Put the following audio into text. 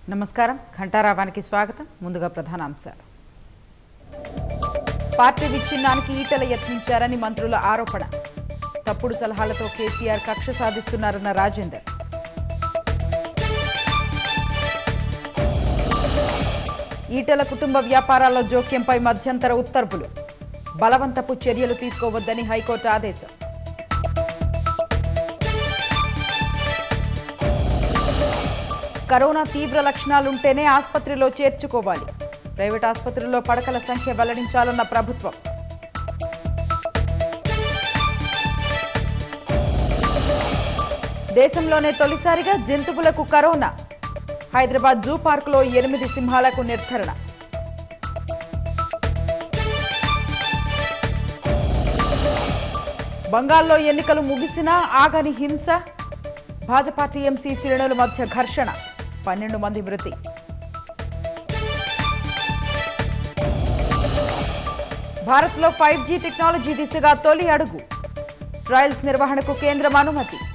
నమస్కారం ఘంటారావానికి స్వాగతం ముందుగా ప్రధానాంశాలు పార్టీ విచ్ఛిన్నానికి ఈటల యత్నించారని మంత్రుల ఆరోపణ తప్పుడు సలహాలతో కేసీఆర్ కక్ష సాధిస్తున్నారన్న రాజేందర్ ఈటల కుటుంబ వ్యాపారాల్లో జోక్యంపై మధ్యంతర ఉత్తర్వులు బలవంతపు చర్యలు తీసుకోవద్దని హైకోర్టు ఆదేశం కరోనా తీవ్ర లక్షణాలుంటేనే ఆసుపత్రిలో చేర్చుకోవాలి ప్రైవేట్ ఆసుపత్రుల్లో పడకల సంఖ్య వెల్లడించాలన్న ప్రభుత్వం దేశంలోనే తొలిసారిగా జంతువులకు కరోనా హైదరాబాద్ జూ పార్కులో ఎనిమిది సింహాలకు నిర్ధారణ బంగాల్లో ఎన్నికలు ముగిసినా ఆగని హింస భాజపా టీఎంసీ శ్రేణుల మధ్య ఘర్షణ పన్నెండు మంది మృతి భారత్లో ఫైవ్ జీ టెక్నాలజీ దిశగా తొలి అడుగు ట్రయల్స్ నిర్వహణకు కేంద్రం అనుమతి